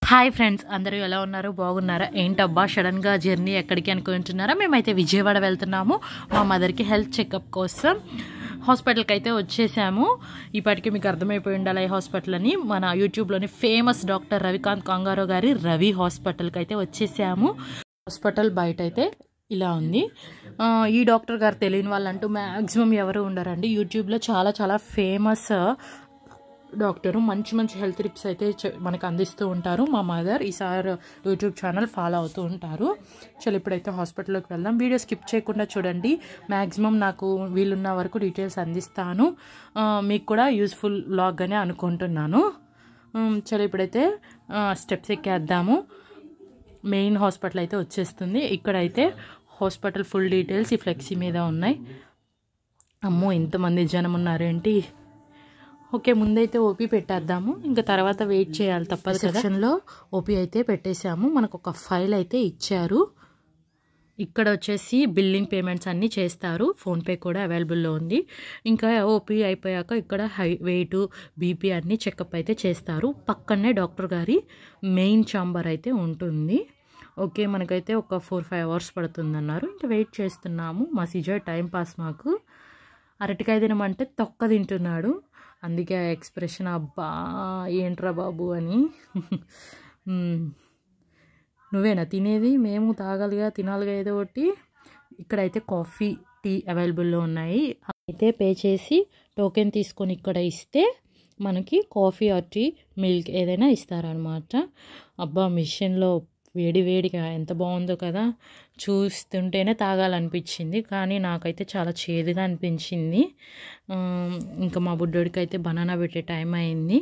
Hi friends అందరూ ఎలా ఉన్నారు బాగున్నారా ఏంటబ్బా సడన్గా జర్నీ ఎక్కడికి అనుకుంటున్నారా మేమైతే విజయవాడ వెళ్తున్నాము మా మదర్కి హెల్త్ చెకప్ కోసం హాస్పిటల్కి అయితే వచ్చేసాము ఇప్పటికీ మీకు అర్థమైపోయి ఉండాలి ఈ హాస్పిటల్ అని మన యూట్యూబ్లోని ఫేమస్ డాక్టర్ రవికాంత్ కంగారో గారి రవి హాస్పిటల్కి అయితే వచ్చేసాము హాస్పిటల్ బయట అయితే ఇలా ఉంది ఆ, ఈ డాక్టర్ గారు తెలియని వాళ్ళంటూ మ్యాక్సిమం ఎవరు ఉండరండి యూట్యూబ్లో చాలా చాలా ఫేమస్ డాక్టరు మంచి మంచి హెల్త్ టిప్స్ అయితే చె- మనకు అందిస్తూ ఉంటారు మా మదర్ ఈసారి యూట్యూబ్ ఛానల్ ఫాలో అవుతూ ఉంటారు చలో ఇప్పుడైతే హాస్పిటల్లోకి వెళ్దాం వీడియో స్కిప్ చేయకుండా చూడండి మ్యాక్సిమం నాకు వీలున్న వరకు డీటెయిల్స్ అందిస్తాను ఆ, మీకు కూడా యూస్ఫుల్ బ్లాగ్ అని అనుకుంటున్నాను ఉమ్, చలో ఇప్పుడైతే స్టెప్స్ ఎక్కేద్దాము మెయిన్ హాస్పిటల్ అయితే వచ్చేస్తుంది ఇక్కడైతే హాస్పిటల్ ఫుల్ డీటెయిల్స్ ఈ ఫ్లెక్సీ మీద ఉన్నాయి అమ్మో ఇంతమంది జనం ఉన్నారేంటి ఓకే ముందైతే ఓపీ పెట్టేద్దాము ఇంకా తర్వాత వెయిట్ చేయాలి తప్పదు సెక్షన్లో ఓపీ అయితే పెట్టేశాము మనకు ఒక ఫైల్ అయితే ఇచ్చారు ఇక్కడ వచ్చేసి బిల్లింగ్ పేమెంట్స్ అన్నీ చేస్తారు ఫోన్పే కూడా అవైలబుల్లో ఉంది ఇంకా ఓపీ అయిపోయాక ఇక్కడ హై వెయిట్ బీపీ అన్నీ చెకప్ అయితే చేస్తారు పక్కనే డాక్టర్ గారి మెయిన్ ఛాంబర్ అయితే ఉంటుంది ఓకే మనకైతే ఒక ఫోర్ ఫైవ్ అవర్స్ పడుతుంది అన్నారు ఇంకా వెయిట్ చేస్తున్నాము మా సిజర్ టైం పాస్ మాకు అరటికాయ తినమంటే తొక్క తింటున్నాడు అందుకే ఆ ఎక్స్ప్రెషన్ అబ్బా ఏంట్రా బాబు అని మ్మ్. నువ్వేనా తినేది మేము తాగాలిగా తినాలిగా ఏదో ఒకటి ఇక్కడైతే కాఫీ టీ అవైలబుల్లో ఉన్నాయి అయితే పే చేసి టోకెన్ తీసుకొని ఇక్కడ ఇస్తే మనకి కాఫీ ఆర్ టీ మిల్క్ ఏదైనా ఇస్తారనమాట అబ్బా మిషన్లో వేడి వేడిగా ఎంత బాగుందో కదా చూస్తుంటేనే తాగాలనిపించింది కానీ నాకైతే చాలా చేదుగా అనిపించింది ఆ, ఇంకా మా బుడ్డోడికి అయితే బనానా పెట్టే టైం అయింది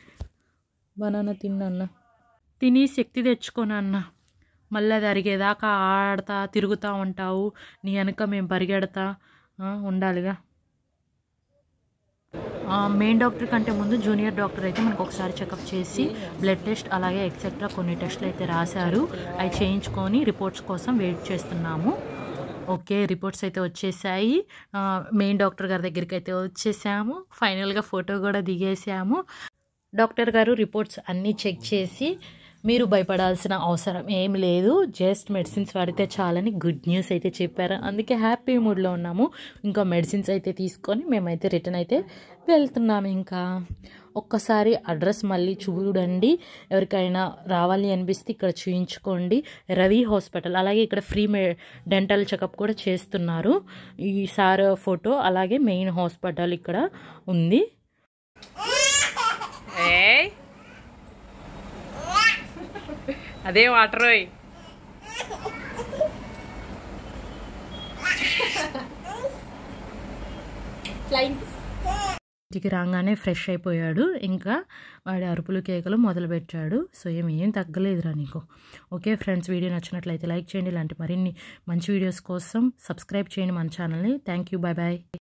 బనానా తిన్నా తిని శక్తి తెచ్చుకోనన్న మళ్ళీ అది అరిగేదాకా ఆడతా తిరుగుతూ ఉంటావు నీ వెనక మేము పరిగెడతా ఆ, ఉండాలిగా ఆ, మెయిన్ డాక్టర్ కంటే ముందు జూనియర్ డాక్టర్ అయితే మనకు ఒకసారి చెకప్ చేసి బ్లడ్ టెస్ట్ అలాగే ఎక్సెట్రా కొన్ని టెస్ట్లు అయితే రాశారు అవి చేయించుకొని రిపోర్ట్స్ కోసం వెయిట్ చేస్తున్నాము ఓకే రిపోర్ట్స్ అయితే వచ్చేసాయి ఆ, మెయిన్ డాక్టర్ గారి దగ్గరికి అయితే వచ్చేసాము ఫైనల్గా ఫోటో కూడా దిగేసాము డాక్టర్ గారు రిపోర్ట్స్ అన్నీ చెక్ చేసి మీరు భయపడాల్సిన అవసరం ఏం లేదు జస్ట్ మెడిసిన్స్ వాడితే చాలని గుడ్ న్యూస్ అయితే చెప్పారు అందుకే హ్యాపీ మూడ్లో ఉన్నాము ఇంకా మెడిసిన్స్ అయితే తీసుకొని మేమైతే రిటర్న్ అయితే వెళ్తున్నాము ఇంకా ఒక్కసారి అడ్రస్ మళ్ళీ చూడండి ఎవరికైనా రావాలి అనిపిస్తే ఇక్కడ చూయించుకోండి రవి హాస్పిటల్ అలాగే ఇక్కడ ఫ్రీ మే డెంటల్ చెకప్ కూడా చేస్తున్నారు ఈ సార్ ఫోటో అలాగే మెయిన్ హాస్పిటల్ ఇక్కడ ఉంది ఏయ్ అదే వాటర్ ఓయ్ ఇంటికి రాగానే ఫ్రెష్ అయిపోయాడు ఇంకా వాడి అరుపులు కేకలు మొదలుపెట్టాడు సో ఏమి ఏం తగ్గలేదురా నీకు ఓకే ఫ్రెండ్స్ వీడియో నచ్చినట్లయితే లైక్ చేయండి ఇలాంటి మరిన్ని మంచి వీడియోస్ కోసం సబ్స్క్రైబ్ చేయండి మన ఛానల్ని థ్యాంక్ యూ బాయ్ బాయ్